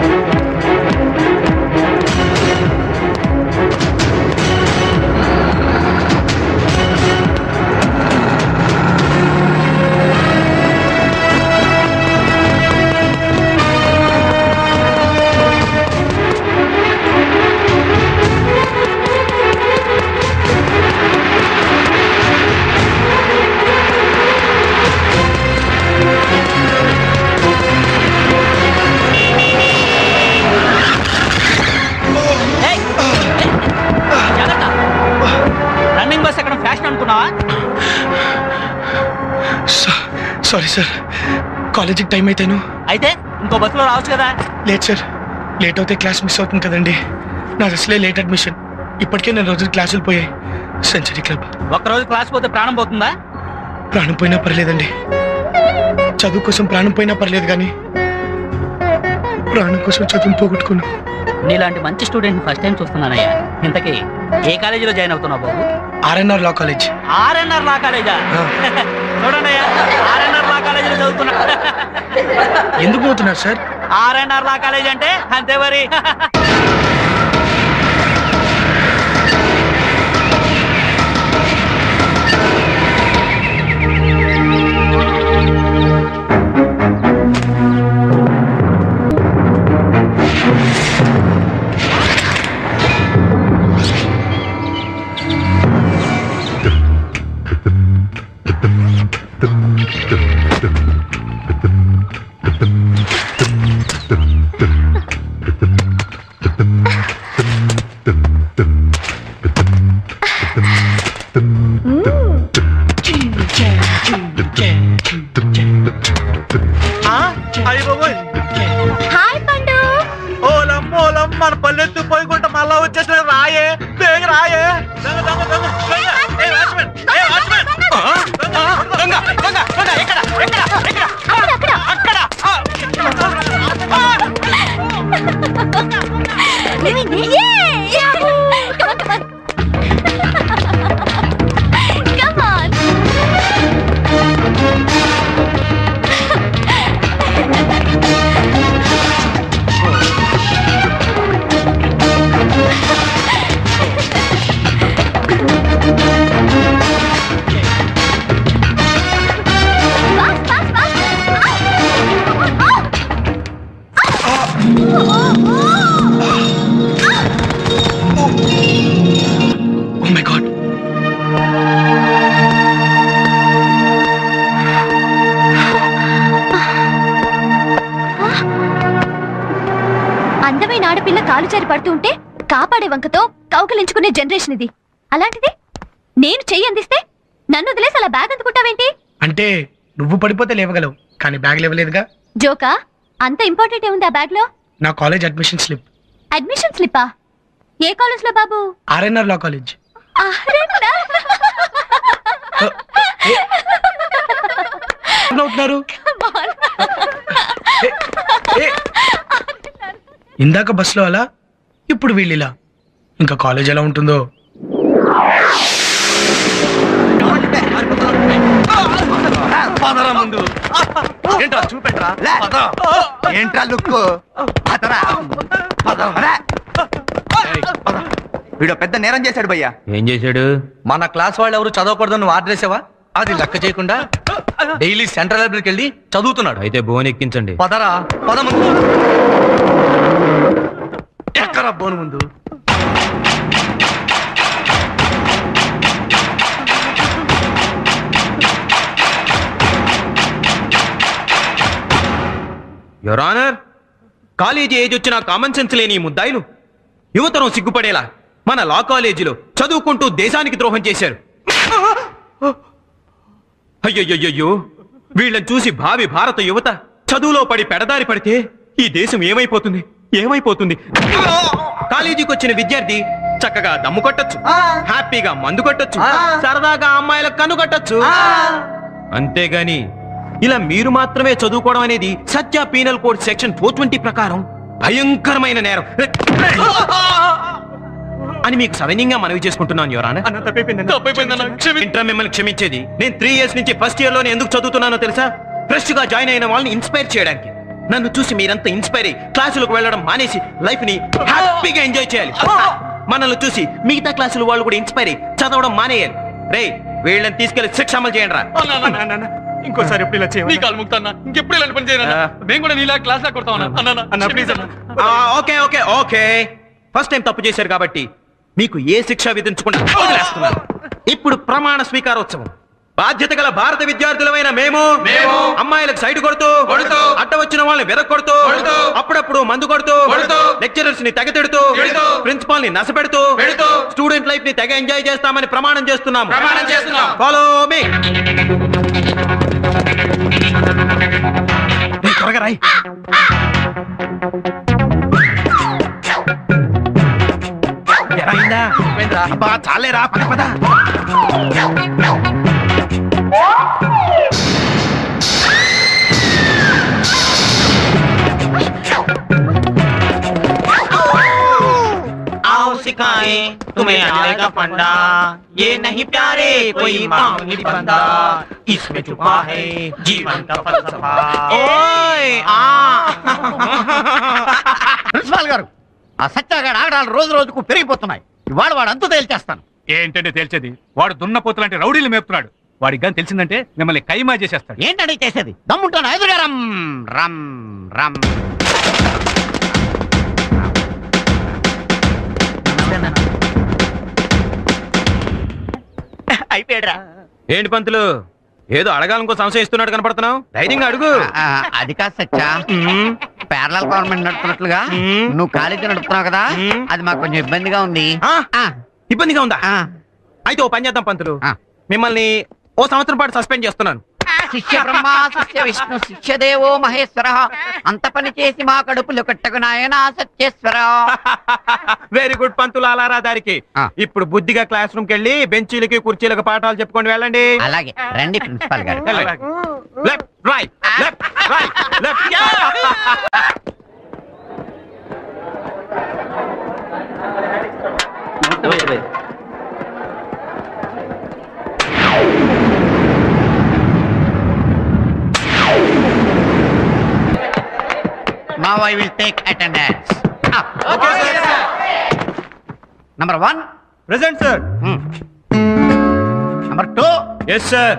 ఏయ్! జాగ్రత్త. Running bus ఎక్కడ ఫ్యాషన్ అనుకున్నావా సారీ సార్ కాలేజీకి టైం అయితేను అయితే ఇంకో బస్సులో రావచ్చు కదా లేట్ సార్ లేట్ అవుతే క్లాస్ మిస్ అవుతుంది కదండి నాది అసలే లేట్ అడ్మిషన్ ఇప్పటికే నేను రోజులు క్లాసులు పోయాయి సెంచరీ క్లబ్ ఒక్కరోజు క్లాస్ పోతే ప్రాణం పోతుందా ప్రాణం పోయినా పర్లేదండి చదువు కోసం ప్రాణం పోయినా పర్లేదు కానీ ప్రాణం కోసం చదువును పోగొట్టుకున్నాను నీలాంటి మంచి స్టూడెంట్ ఫస్ట్ టైం చూస్తున్నానయ్యా ఇంతకీ ఏ కాలేజీలో జాయిన్ అవుతున్నావు బాబు ఆర్ఎన్ఆర్ లా కాలేజ్ ఆర్ఎన్ఆర్ లా కాలేజా చూడండి అయ్యా ఆర్ఎన్ఆర్ లా కాలేజీలో చదువుతున్నా ఎందుకు పోతున్నారు సార్ ఆర్ఎన్ఆర్ లా కాలేజ్ అంటే అంతే మరి హాయ్ పండు ఓలం ఓలం మన పల్లెత్తు పోయికుంట మళ్ళా వచ్చేసిన రాయే బేగ రాయే దొంగ దొంగ దొంగ దొంగ ఏ వాచ్మెన్ ఏ వాచ్మెన్ దొంగ దొంగ దొంగ ఎక్కడ ఎక్కడ ఎక్కడ అక్కడ అక్కడ ఏమైంది? Yahoo! Come on, come on. Come on. Fast, fast, fast. Oh my God అందమైన ఆడపిల్ల కాలు జారి పడుతూ ఉంటే కాపాడే వంకతో కౌకలించుకునే జనరేషన్ ఇది అలాంటిది నేను చెయ్యి అందిస్తే నన్ను వదిలేసి అలా బ్యాగ్ అందుకుంటావేంటి అంటే నువ్వు పడిపోతే లేవగలవు కానీ బ్యాగ్ లేవలేదుగా జోకా అంత ఇంపార్టెంట్ ఏముంది ఆ బ్యాగ్ లో నా కాలేజ్ అడ్మిషన్ స్లిప్ అడ్మిషన్ స్లిప్పా ఏ కాలేజ్ లో బాబు ఆర్ఎన్ఆర్ లా కాలేజ్ అరెన్నా. అవుతున్నారు ఇందాక బస్సులో అలా ఇప్పుడు వీళ్ళు ఇలా ఇంకా కాలేజ్ ఎలా ఉంటుందో పదరా ముందు ఏంట్రా చూపెట్రా ఏంట్రా లుక్ పదరా పదరా వీడు పెద్ద నేరం చేశాడు భయ్యా ఏం చేశాడు మన క్లాస్ వాళ్ళు ఎవరు చదవకూడదని నువ్వు ఆర్డర్ చేసావా అది లెక్క చేయకుండా డైలీ సెంట్రల్ లైబ్రరీకి వెళ్ళి చదువుతున్నాడు అయితే బోన్ ఎక్కించండి పదరా పద ముందు ఎక్కరా బోను ముందు యువర్ ఆనర్ కాలేజీ ఏజ్ వచ్చిన కామన్ సెన్స్ లేని ఈ ముద్దాయిలు యువతరం సిగ్గుపడేలా మన లా కాలేజీలో చదువుకుంటూ దేశానికి ద్రోహం చేశారు అయ్యయ్యయ్యో వీళ్ళని చూసి భావి భారత యువత చదువులో పడి పెడదారి పడితే ఈ దేశం ఏమైపోతుంది ఏమైపోతుంది కాలేజీకి వచ్చిన విద్యార్థి చక్కగా దమ్ము కొట్టొచ్చు హ్యాపీగా మందు కొట్టొచ్చు సరదాగా అమ్మాయిలకు కన్ను కొట్టొచ్చు అంతేగాని ఇలా మీరు మాత్రమే చదువుకోవడం అనేది Satya penal code section four twenty ప్రకారం భయంకరమైన నేరం అని మీకు సవినీయంగా మనవి చేసుకుంటున్నాను యువరానా ఇంటర్ మిమ్మల్ని క్షమించేది నేను త్రీ ఇయర్స్ నుంచి ఫస్ట్ ఇయర్ లోనే ఎందుకు చదువుతున్నానో తెలుసా ఫ్రెష్ గా జాయిన్ అయిన వాళ్ళని ఇన్స్పైర్ చేయడానికి నన్ను చూసి మీరంతా ఇన్స్పైర్ అయ్యి క్లాసులకు వెళ్ళడం మానేసి లైఫ్ ని హ్యాపీగా ఎంజాయ్ చేయాలి మనల్ని చూసి మిగతా క్లాసులు వాళ్ళు కూడా ఇన్స్పైర్ అయ్యి చదవడం మానేయాలి రే వీళ్ళని తీసుకెళ్లి శిక్ష అమలు చేయండి రా ఇంకోసారి ఎప్పుడు ఇలా నీ చేయాలి కాలు ముక్తాన్నా ఇంకెప్పుడు ఇలాంటి పని చేయను ఆ. మేము కూడా నీలా క్లాస్ లా కొడతాం అన్న అన్న ప్లీజ్ అన్న okay okay okay first time తప్పు చేశారు కాబట్టి మీకు ఏ శిక్ష విధించకుండా వదిలేస్తున్నాను ఇప్పుడు ప్రమాణ స్వీకారోత్సవం బాధ్యత గల భారత విద్యార్థులమైన మేము మేము అమ్మాయిలకు సైడ్ కొడుతూ కొడుతూ, అడ్డ వచ్చిన వాళ్ళని వెరక్ కొడుతూ కొడుతూ, అప్పుడప్పుడు మందు కొడుతూ కొడుతూ, లెక్చరర్స్ ని తెగ తిడుతూ తిడుతూ, ప్రిన్సిపాల్ ని నసపెడుతూ పెడుతూ, స్టూడెంట్ లైఫ్ ని తెగ ఎంజాయ్ చేస్తామని ప్రమాణం చేస్తున్నాము ప్రమాణం చేస్తున్నాం. ఫాలో మీ త్వరగా రాయి ఎలా అయిందా? అబ్బా, చాలేరా పద పద आओ सिखाए तुम्हें आएगा फंडा ये नहीं प्यारे कोई मामूली बंदा इसमें छुपा है जीवन का फलसफा ओए आ ప్రిన్సిపాల్ గారు ఆ సత్యాగాడు ఆగడాలు రోజు రోజుకు పెరిగిపోతున్నాయి ఇవాళ వాడు అంతు తేల్చేస్తాను ఏంటంటే తేల్చేది వాడు దున్నపోతులాంటి రౌడీలు మేపుతున్నాడు వాడికి కానీ తెలిసిందంటే మిమ్మల్ని కైమా చేసేస్తాడు ఏంటండి చేసేది దమ్ముంటాను ఎదురుగా రమ్ రమ్ రమ్ అయిపోయాడురా ఏంటి పంతులు ఏదో అడగాలనుకో సంశయం ఇస్తున్నట్టు కనపడుతున్నావు ధైర్యంగా అడుగు ఆ, అది కాదు సత్యా మ్మ్. పేరల గవర్నమెంట్ నడుపుతున్నట్లుగా మ్మ్. నువ్వు కాలేజీ నడుపుతున్నావు కదా మ్మ్. అది మాకు కొంచెం ఇబ్బందిగా ఉంది ఆ? ఆ, ఇబ్బందిగా ఉందా ఆ, అయితే ఓ పని చేద్దాం పంతులు ఆ. మిమ్మల్ని ఓ సంవత్సరం పాటు సస్పెండ్ చేస్తున్నాను శిష్య బ్రహ్మ శిష్య విష్ణు శిష్య దేవో మహేశ్వర అంత పని చేసి మా కడుపులు కట్టకు నాయనా సత్యేశ్వర వెరీ గుడ్ పంతులు అలారా దారికి ఆ. ఇప్పుడు బుద్ధిగా క్లాస్ రూమ్ కెళ్ళి బెంచీలకి కుర్చీలకు పాఠాలు చెప్పుకొని వెళ్ళండి అలాగే రండి ప్రిన్సిపాల్ గారు left right left right left Now I will take attendance. Up. Number one. Present sir Hmm. Number two. Yes sir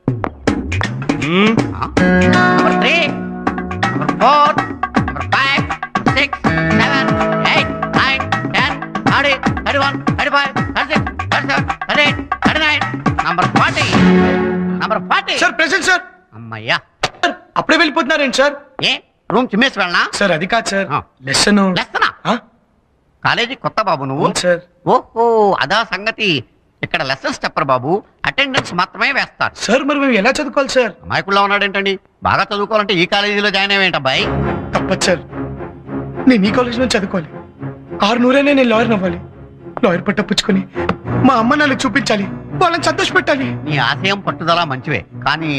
Huh? Number three. Number four. Number five. Six. Seven. Eight. Nine. Ten. Thirty. Thirty-one. Thirty-five. Thirty-six. Thirty-seven. Thirty-eight. Thirty-nine. Number forty. Number forty. Sir present sir అమ్మయ్యా sir అప్పుడే వెళ్ళిపోతున్నారేంటి sir ఏ room చిమ్మేసి వెళ్ళనా sir అది కాదు sir ఆ. Lesson లెస్తనా college కొత్త బాబు నువ్వు sir ఓహో అదా సంగతి ఇక్కడ లెసన్స్ చెప్పరు బాబు అటెండెన్స్ మాత్రమే వేస్తారు సార్ మరి మేము ఎలా చదువుకోవాలి సార్ అమాయకుల్లో ఉన్నాడేంటండి బాగా చదువుకోవాలంటే ఈ కాలేజీలో జాయిన్ అయ్యేంటి అబ్బాయి తప్పదు సార్ నేను ఈ కాలేజ్ నుంచి చదువుకోవాలి ఆరు నూరైనా నేను లాయర్ అవ్వాలి లాయర్ పట్ట పుచ్చుకొని మా అమ్మ నాన్నకు చూపించాలి వాళ్ళని సంతోష పెట్టాలి నీ ఆశయం పట్టుదల మంచివే కానీ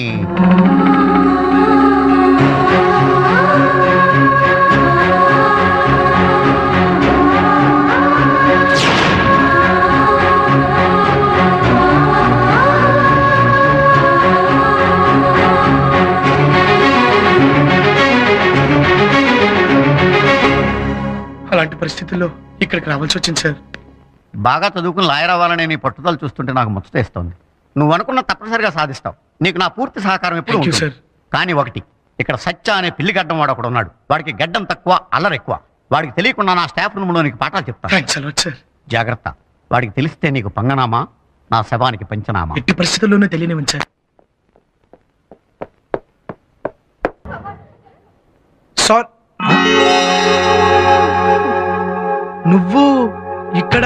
అలాంటి పరిస్థితుల్లో ఇక్కడికి రావాల్సి వచ్చింది సార్ బాగా చదువుకుని లాయర్ అవ్వాలనే నీ పట్టుదల చూస్తుంటే నాకు ముచ్చటేస్తోంది నువ్వు అనుకున్న తప్పనిసరిగా సాధిస్తావు నీకు నా పూర్తి సహకారం ఎప్పుడు Thank you, ఉంటుంది. sir. కానీ ఒకటి ఇక్కడ సత్య అనే పిల్లి గడ్డం వాడు ఒకడు ఉన్నాడు వాడికి గడ్డం తక్కువ అల్లరి ఎక్కువ వాడికి తెలియకుండా నా స్టాఫ్ రూమ్లో నీకు పాఠాలు చెప్తాను థ్యాంక్స్ అలాట్ సార్ జాగ్రత్త వాడికి తెలిస్తే నీకు పంగనామా నా శవానికి పంచనామా ఎట్టి పరిస్థితుల్లోనూ తెలియనివ్వండి సార్ సార్ నువ్వు ఇక్కడ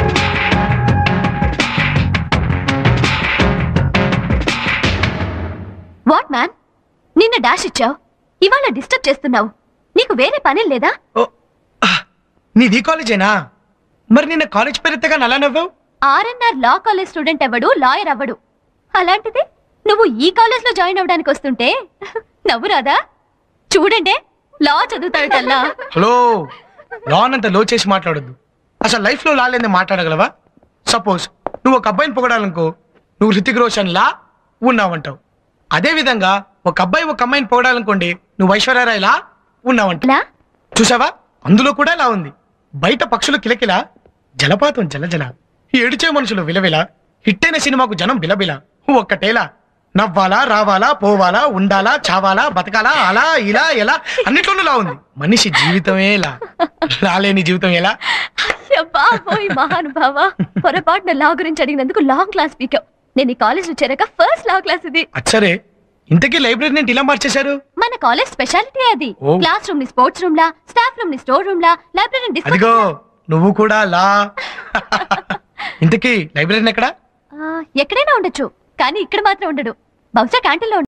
వాట్ మ్యాన్ నిన్న డాష్ ఇచ్చావు ఇవాళ డిస్టర్బ్ చేస్తున్నావు నీకు వేరే పని లేదా ఓ, ఆ, నీది ఈ కాలేజేనా మరి నిన్న కాలేజ్ పేరెత్తగా నలా నవ్వావు ఆర్ఎన్ఆర్ లా కాలేజ్ స్టూడెంట్ అవ్వడు లాయర్ అవ్వడు అలాంటిది నువ్వు ఈ కాలేజ్ లో జాయిన్ అవ్వడానికి వస్తుంటే నవ్వు రాదా చూడండి లా చదువుతాడల్లా హలో లాన్ అంత లో చేసి మాట్లాడొద్దు అసలు లైఫ్ లో లాలేంది మాట్లాడగలవా సపోజ్ నువ్వు ఒక అబ్బాయిని పొగడాలనుకో నువ్వు హృతిక్ రోషన్ లా ఉన్నావంటావు అదే విధంగా ఒక అబ్బాయి ఒక అమ్మాయిని పొగడాలనుకోండి నువ్వు ఐశ్వర్యరాయ్ లా ఉన్నావంట లా చూసావా అందులో కూడా ఇలా ఉంది బయట పక్షులు కిలకిల జలపాతం జలజల ఏడిచే మనుషులు విలవిల హిట్టైన సినిమాకు జనం బిలబిల ఒక్కటేలా నవ్వాలా రావాలా పోవాలా ఉండాలా చావాలా బతకాలా అలా ఇలా ఎలా అన్నిట్లోనూ లా ఉంది మనిషి జీవితమే ఇలా లాలేని జీవితం ఎలా బాబోయ్ మహానుభావ పొరపాటున లా గురించి అడిగినందుకు లాంగ్ క్లాస్ పీకావు నేను ఈ కాలేజ్ చేరాక ఫస్ట్ లా క్లాస్ ఇది అచ్చరే ఇంతకీ లైబ్రరీ నేను ఇలా మార్చేశారు మన కాలేజ్ స్పెషాలిటీ అది ఓ. క్లాస్ రూమ్ ని స్పోర్ట్స్ రూమ్ లా స్టాఫ్ రూమ్ ని స్టోర్ రూమ్ లా లైబ్రరీ అదిగో నువ్వు కూడా లా ఇంతకీ లైబ్రరీ ఎక్కడా ఎక్కడైనా ఉండొచ్చు కానీ ఇక్కడ మాత్రం ఉండడు బహుశా క్యాంటీన్ లో